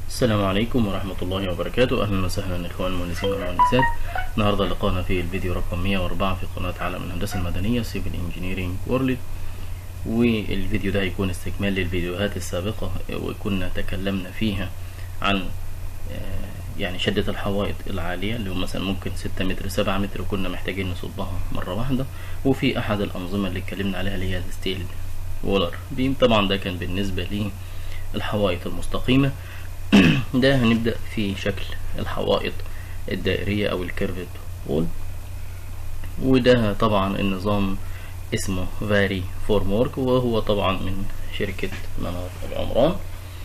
السلام عليكم ورحمة الله وبركاته أهلا وسهلا إخوان المهندسين والمهندسات النهاردة لقانا في الفيديو رقم 104 في قناة عالم الهندسة المدنية Civil Engineering World والفيديو ده هيكون استكمال للفيديوهات السابقة وكنا تكلمنا فيها عن آه، يعني شدة الحوائط العالية اللي هو مثلا ممكن ستة متر سبعة متر وكنا محتاجين نصبها مرة واحدة وفي أحد الأنظمة اللي اتكلمنا عليها اللي هي الستيل وولر بيم طبعا ده كان بالنسبة للحوائط المستقيمة ده هنبدأ في شكل الحوائط الدائرية أو الكيرفت وول وده طبعا النظام اسمه فاري فورمورك وهو طبعا من شركة منار العمران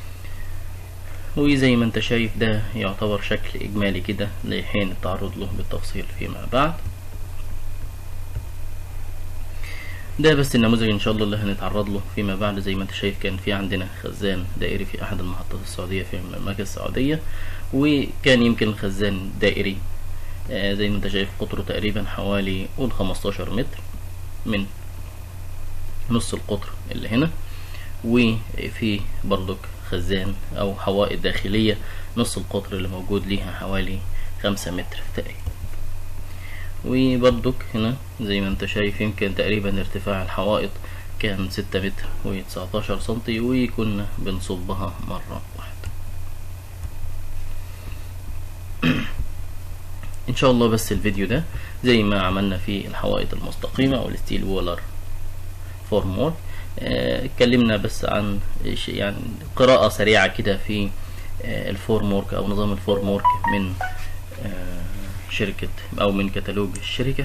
وزي ما انت شايف ده يعتبر شكل إجمالي كده لحين التعرض له بالتفصيل فيما بعد ده بس النموذج ان شاء الله اللي هنتعرض له فيما بعد زي ما انت شايف كان في عندنا خزان دائري في احد المحطات السعوديه في المملكه السعوديه وكان يمكن الخزان دائري آه زي ما انت شايف قطره تقريبا حوالي قول 15 متر من نص القطر اللي هنا وفي برضك خزان او حوائط داخليه نص القطر اللي موجود ليها حوالي خمسة متر تقريبا وبرضك هنا زي ما انت شايف يمكن تقريبا ارتفاع الحوائط كان ستة متر وتسعتاشر سنتي وكنا بنصبها مرة واحدة ان شاء الله بس الفيديو ده زي ما عملنا في الحوائط المستقيمة او الستيل وولر فورم وورك اتكلمنا بس عن يعني قراءة سريعة كده في اه الفورم وورك او نظام الفورم وورك من اه شركة أو من كتالوج الشركة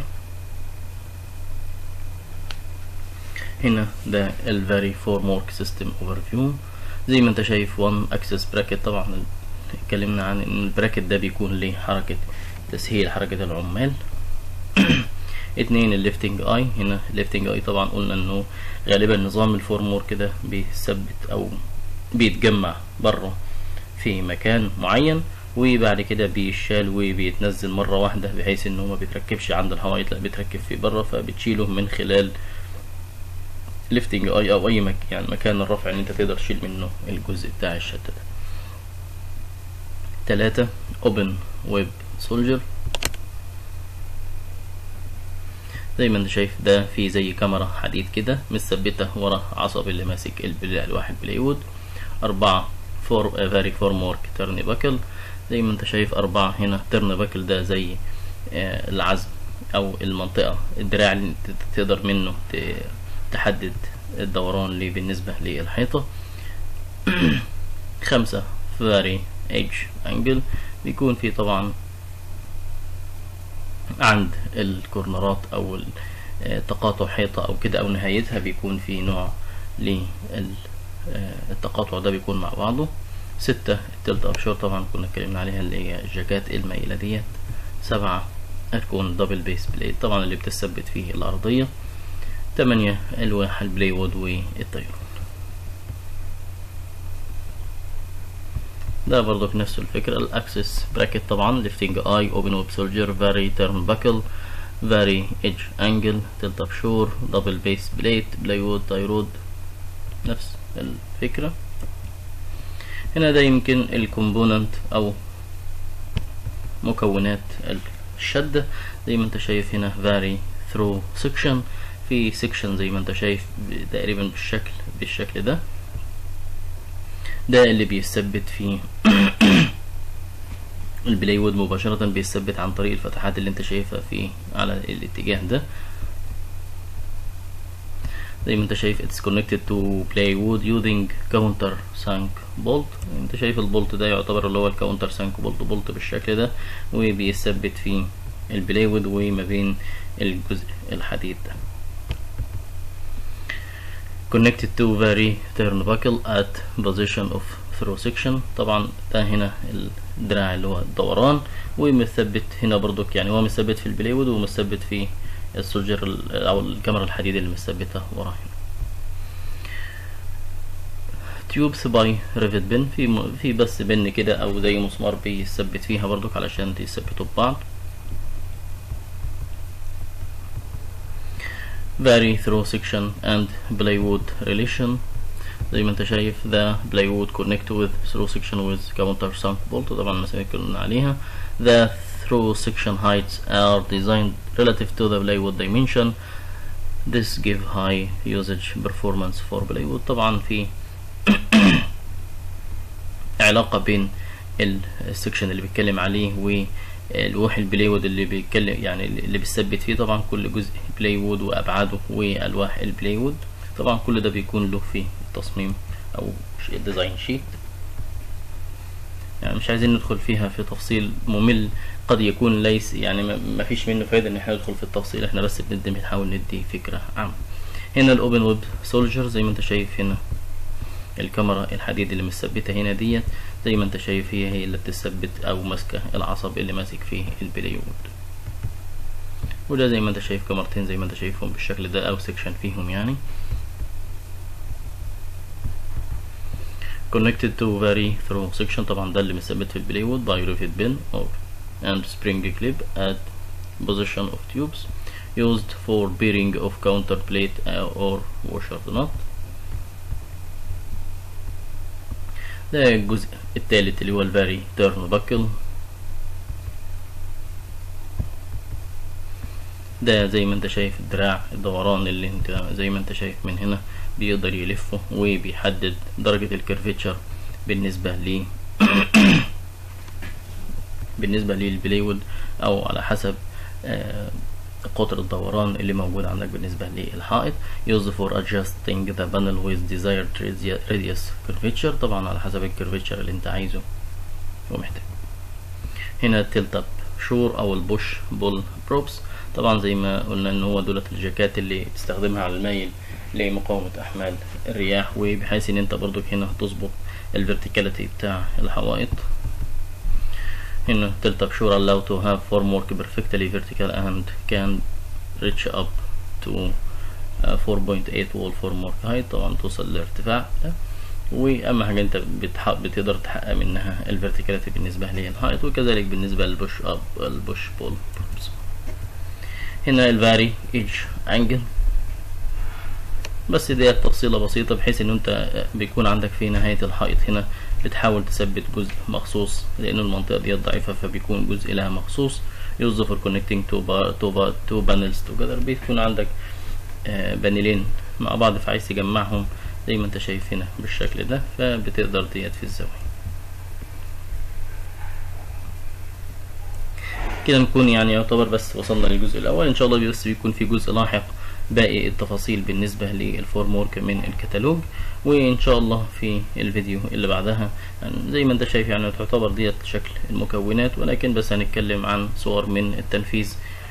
هنا ده الفاري فورمورك سيستم اوفر فيو زي ما انت شايف 1 اكسس براكت طبعا اتكلمنا عن ان البراكت ده بيكون ليه حركة تسهيل حركة العمال اتنين الليفتنج اي هنا الليفتنج اي طبعا قلنا انه غالبا نظام الفورمورك ده بيثبت او بيتجمع بره في مكان معين وبعد كده بيشال وبيتنزل مرة واحدة بحيث انه ما بيتركبش عند الحوائط لا بيتركب في بره فبتشيله من خلال ليفتنج اي او اي مك يعني مكان الرفع ان انت تقدر تشيل منه الجزء بتاع الشتة ده تلاتة اوبن ويب سولجر زي ما انت شايف ده في زي كاميرا حديد كده متثبتة ورا عصب اللي ماسك الواحد بلايوود أربعة فور فاري فورم ورك ترني باكل زي ما انت شايف أربعة هنا ترن باكل ده زي آه العزم أو المنطقة الدراع اللي تقدر منه تحدد الدوران اللي بالنسبة للحيطة خمسة فاري ايدج انجل بيكون في طبعا عند الكورنرات أو تقاطع حيطة أو كده أو نهايتها بيكون في نوع للتقاطع ده بيكون مع بعضه ستة التلت أبشور طبعا كنا اتكلمنا عليها اللي هي الجاكات المائلة ديت سبعة هتكون دبل بيس بلاي طبعا اللي بتثبت فيه الأرضية تمانية ألواح البلاي وود والطيرون ده برضو في نفس الفكرة الأكسس براكت طبعا ليفتنج اي اوبن ويب سولجر فاري تيرن باكل فاري ايدج انجل تلت أبشور دبل بيس بليت بلاي وود تايرود نفس الفكرة هنا ده يمكن الكومبوننت او مكونات الشدة زي ما انت شايف هنا vary through section في section زي ما انت شايف تقريبا بالشكل بالشكل ده ده اللي بيثبت فيه البلاي وود مباشرة بيثبت عن طريق الفتحات اللي انت شايفها في على الاتجاه ده زي ما انت شايف it's connected to plywood using counter sunk bolt انت شايف البولت ده يعتبر اللي هو الكاونتر سانك بولت بولت بالشكل ده وبيثبت فيه البلايوود وما بين الجزء الحديد ده connected to vary turnbuckle at position of through section طبعا ده هنا الدراع اللي هو الدوران ومثبت هنا برضك يعني هو مثبت في البلايوود ومثبت في السولجر او الكاميرا الحديد اللي مثبتها ورا هنا تيوبس باي ريفت بن في م... في بس بن كده او زي مسمار بيثبت فيها برضك علشان تثبتوا ببعض vary through section and plywood relation زي ما انت شايف the plywood connect with through section with countersunk bolt طبعا المسامير اللي قلنا عليها the through section heights are designed relative to the plywood dimension this give high usage performance for plywood طبعا في علاقة بين السكشن اللي بيتكلم عليه والوح البلايوود اللي بيتكلم يعني اللي بيثبت فيه طبعا كل جزء بلايوود وابعاده والواح البلايوود طبعا كل ده بيكون له في التصميم او الديزاين شيت يعني مش عايزين ندخل فيها في تفصيل ممل قد يكون ليس يعني ما فيش منه فايدة ان احنا ندخل في التفصيل احنا بس بندي بنحاول ندي فكرة عامة هنا الاوبن ويب سولجر زي ما انت شايف هنا الكاميرا الحديد اللي متثبته هنا ديت زي ما انت شايف هي هي اللي بتثبت او ماسكه العصب اللي ماسك فيه البلايوود وده زي ما انت شايف كاميرتين زي ما انت شايفهم بالشكل ده او سكشن فيهم يعني connected to vary through section طبعا ده اللي مثبت في البلايوود by rivet pin or and spring clip at position of tubes used for bearing of counter plate or washer nut ده الجزء الثالث اللي هو الفاري تيرن باكل ده زي ما انت شايف الدراع الدوران اللي انت زي ما انت شايف من هنا بيقدر يلفه وبيحدد درجة الكيرفتشر بالنسبة ل بالنسبة للبلايوود او على حسب آه قطر الدوران اللي موجود عندك بالنسبة للحائط used for adjusting the panel with desired radius curvature طبعا على حسب الكيرفتشر اللي انت عايزه ومحتاج هنا التلت اب شور او البوش بول بروبس طبعا زي ما قلنا ان هو دولت الجاكات اللي بتستخدمها على المايل لمقاومة احمال الرياح وبحيث ان انت برضك هنا تظبط الفيرتيكاليتي بتاع الحوائط هنا tilt up sure allow to have formwork perfectly vertical and can reach up to uh, 4.8 wall formwork height طبعا توصل لارتفاع ده واهم حاجه انت بتحق بتقدر تحقق منها الفيرتيكاليتي بالنسبه للحائط وكذلك بالنسبه للبوش اب البوش بول بروبس هنا الفاري ايدج انجل بس دي تفصيلة بسيطة بحيث ان انت بيكون عندك في نهاية الحائط هنا بتحاول تثبت جزء مخصوص لان المنطقة دي ضعيفة فبيكون جزء لها مخصوص يوز فور كونكتنج تو تو تو بانلز توجذر بيكون عندك بانلين مع بعض فعايز تجمعهم زي ما انت شايف هنا بالشكل ده فبتقدر ديت في الزاوية كده نكون يعني يعتبر بس وصلنا للجزء الاول ان شاء الله بس بيكون في جزء لاحق باقي التفاصيل بالنسبة للفورم ورك من الكتالوج وان شاء الله في الفيديو اللي بعدها يعني زي ما انت شايف يعني تعتبر ديت شكل المكونات ولكن بس هنتكلم عن صور من التنفيذ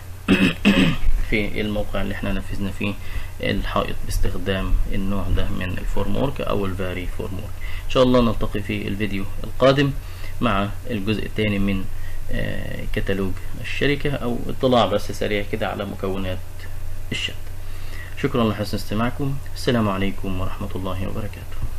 في الموقع اللي احنا نفذنا فيه الحائط باستخدام النوع ده من الفورم ورك او الفاري فورم ورك ان شاء الله نلتقي في الفيديو القادم مع الجزء الثاني من كتالوج الشركة او اطلاع بس سريع كده على مكونات الشد شكرا لحسن استماعكم السلام عليكم ورحمة الله وبركاته